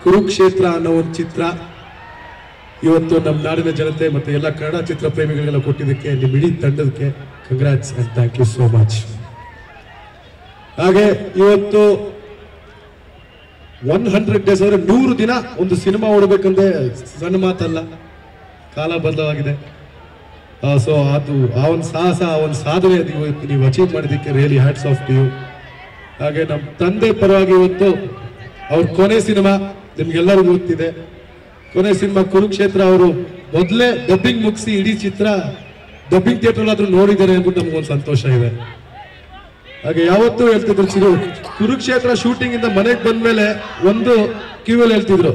ಕುರುಕ್ಷೇತ್ರ ಅನ್ನೋ ಒಂದು ಚಿತ್ರ ಇವತ್ತು ನಮ್ಮ ನಾಡಿನ ಜನತೆ ಮತ್ತೆ ಎಲ್ಲ ಕನ್ನಡ ಚಿತ್ರ ಪ್ರೇಮಿಗಳಿಗೆಲ್ಲ ಕೊಟ್ಟಿದ್ದಕ್ಕೆ ನಿಮ್ಮ ಇಡೀ ತಂಡದಕ್ಕೆ congrats and thank you so much ಹಾಗೆ ಇವತ್ತು ಒನ್ ಹಂಡ್ರೆಡ್ ಡೇಸ್ ಅಂದ್ರೆ ನೂರು ದಿನ ಒಂದು ಸಿನಿಮಾ ಓಡಬೇಕಂದ್ರೆ ಸಣ್ಣ ಮಾತಲ್ಲ ಕಾಲ ಬದಲಾಗಿದೆ ಸೊ ಅದು ಆ ಒಂದು ಸಾಹಸ ಆ ಒಂದು ಸಾಧನೆ ಅದು ಇವತ್ತು ನೀವು ಅಚೀವ್ ಮಾಡಿದ್ದಕ್ಕೆ ರಿಯಲಿ ಹ್ಯಾಟ್ಸ್ ಆಫ್ ಯು ಹಾಗೆ ನಮ್ಮ ತಂದೆ ಪರವಾಗಿ ಇವತ್ತು ಅವ್ರ ಕೊನೆ ಸಿನಿಮಾ ನಿಮ್ಗೆಲ್ಲರಿಗೂ ಗೊತ್ತಿದೆ ಕೊನೆ ಸಿನಿಮಾ ಕುರುಕ್ಷೇತ್ರ ಅವರು ಮೊದಲೇ ಡಬ್ಬಿಂಗ್ ಮುಗಿಸಿ ಇಡೀ ಚಿತ್ರ ಡಬ್ಬಿಂಗ್ ಥಿಯೇಟರ್ ಆದ್ರೂ ನೋಡಿದ್ದಾರೆ ಅಂದ್ಬಿಟ್ಟು ನಮ್ಗೊಂದು ಸಂತೋಷ ಇದೆ ಹಾಗೆ ಯಾವತ್ತೂ ಹೇಳ್ತಿದ್ರು ಚಿರು ಕುರುಕ್ಷೇತ್ರ ಶೂಟಿಂಗ್ ಇಂದ ಮನೆಗೆ ಬಂದ್ಮೇಲೆ ಒಂದು ಕಿವಿಯಲ್ಲಿ ಹೇಳ್ತಿದ್ರು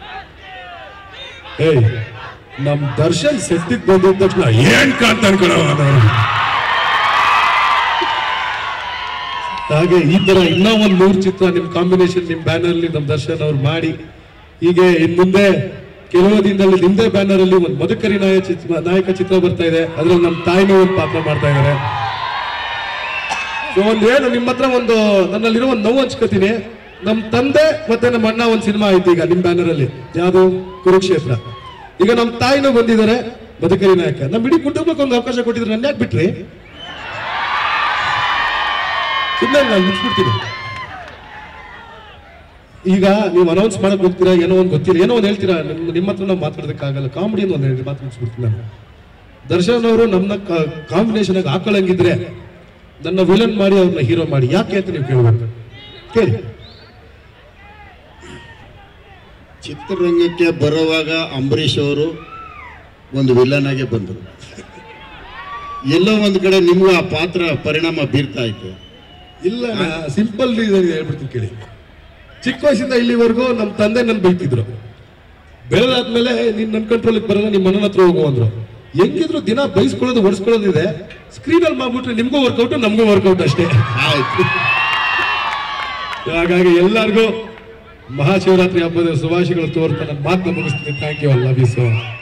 ಏಯ್ ನಮ್ ದರ್ಶನ್ ಸೆಟ್ಟಿಗೆ ಬಂದಿದ ತಕ್ಷಣ ಏನ್ ಕಾಂತ ಅನ್ಕೊಳ್ಳೋ ಹಾಗೆ ಈ ತರ ಇನ್ನೂ ಒಂದ್ ನೂರು ಚಿತ್ರ ನಿಮ್ ಕಾಂಬಿನೇಷನ್ ನಿಮ್ ಬ್ಯಾನರ್ ಅಲ್ಲಿ ನಮ್ ದರ್ಶನ್ ಅವ್ರು ಮಾಡಿ ಹೀಗೆ ಇನ್ ಮುಂದೆ ಕೆಲವು ದಿನದಲ್ಲಿ ನಿಮ್ದೇ ಬ್ಯಾನರ್ ಅಲ್ಲಿ ಒಂದು ಮಧುಕರಿ ನಾಯಕ ಚಿತ್ರ ನಾಯಕ ಚಿತ್ರ ಬರ್ತಾ ಇದೆ ಅದ್ರಲ್ಲಿ ನಮ್ ತಾಯಿನೂ ಒಂದು ಪಾತ್ರ ಮಾಡ್ತಾ ಇದ್ದಾರೆ ಸೊ ಒಂದ್ ಏನು ನಿಮ್ಮ ಹತ್ರ ಒಂದು ನನ್ನಲ್ಲಿರೋ ಒಂದು ನೋವು ಹಂಚ್ಕೋತೀನಿ ನಮ್ ತಂದೆ ಮತ್ತೆ ನಮ್ಮ ಅಣ್ಣ ಒಂದು ಸಿನಿಮಾ ಆಯ್ತು ಈಗ ನಿಮ್ ಬ್ಯಾನರ್ ಅಲ್ಲಿ ಯಾವುದು ಕುರುಕ್ಷೇತ್ರ ಈಗ ನಮ್ ತಾಯಿನೂ ಬಂದಿದ್ದಾರೆ ಬದುಕರಿ ನಾಯಕ ನಮ್ ಇಡೀ ಕುಟುಂಬಕ್ಕೆ ಒಂದು ಅವಕಾಶ ಕೊಟ್ಟಿದ್ರು ನನ್ನ ಯಾಕೆ ಬಿಟ್ರಿ ಸುಮ್ಮನೆ ನಾನು ಮುಗಿಸ್ಬಿಡ್ತೀನಿ ಈಗ ನೀವು ಅನೌನ್ಸ್ ಮಾಡಕ್ ಹೋಗ್ತೀರಾ ಏನೋ ಒಂದು ಗೊತ್ತಿಲ್ಲ ಏನೋ ಒಂದು ಹೇಳ್ತೀರಾ ನಿಮ್ ನಿಮ್ಮ ಹತ್ರ ನಾವು ಮಾತಾಡೋದಕ್ಕಾಗಲ್ಲ ಕಾಮಿಡಿ ಒಂದು ಹೇಳಿ ಮಾತು ಮುಗಿಸ್ಬಿಡ್ತೀನಿ ನಾನು ದರ್ಶನ್ ಅವರು ನಮ್ಮನ್ನ ಕಾಂಬಿನೇಷನ್ ಆಗಿ ಹಾಕೊಳ್ಳಂಗಿದ್ರೆ ನನ್ನ ವಿಲನ್ ಮಾಡಿ ಅವ್ರನ್ನ ಹೀರೋ ಮಾಡಿ ಯಾಕೆ ಅಂತ ನೀವು ಕೇಳ್ಬೇಕು ಕೇಳಿ ಚಿತ್ರರಂಗಕ್ಕೆ ಬರುವಾಗ ಅಂಬರೀಷ್ ಅವರು ಒಂದು ವಿಲನ್ ಆಗಿ ಬಂದರು ಎಲ್ಲೋ ಒಂದು ಕಡೆ ನಿಮಗೂ ಆ ಪಾತ್ರ ಪರಿಣಾಮ ಬೀರ್ತಾ ಇತ್ತು ಇಲ್ಲ ಸಿಂಪಲ್ ರೀಸನ್ ಹೇಳ್ಬಿಡ್ತೀನಿ ಕೇಳಿ ಚಿಕ್ಕ ವಯಸ್ಸಿಂದ ಇಲ್ಲಿವರೆಗೂ ನಮ್ಮ ತಂದೆ ನನ್ ಬೈತಿದ್ರು ಬೆಳೆದಾದ್ಮೇಲೆ ನೀನ್ ನನ್ನ ಕಂಟ್ರೋಲಿಗೆ ಬರಲ್ಲ ನಿಮ್ಮ ಮನ ಹತ್ರ ಹೋಗು ಅಂದ್ರು ಹೆಂಗಿದ್ರು ದಿನ ಬೈಸ್ಕೊಳ್ಳೋದು ಒಡಿಸ್ಕೊಳ್ಳೋದಿದೆ ಸ್ಕ್ರೀನ್ ಅಲ್ಲಿ ಮಾಡ್ಬಿಟ್ರೆ ನಿಮ್ಗೂ ವರ್ಕೌಟ್ ನಮಗೂ ವರ್ಕೌಟ್ ಅಷ್ಟೇ ಆಯ್ತು ಹಾಗಾಗಿ ಎಲ್ಲರಿಗೂ ಮಹಾಶಿವರಾತ್ರಿ ಹಬ್ಬದ ಶುಭಾಶಯಗಳು ತೋರ್ತಾ ನನ್ನ ಮಾತನ್ನ ಮುಗಿಸ್ತೀನಿ ಥ್ಯಾಂಕ್ ಯು ಅಲ್ಲ ಬಿ ಸೊ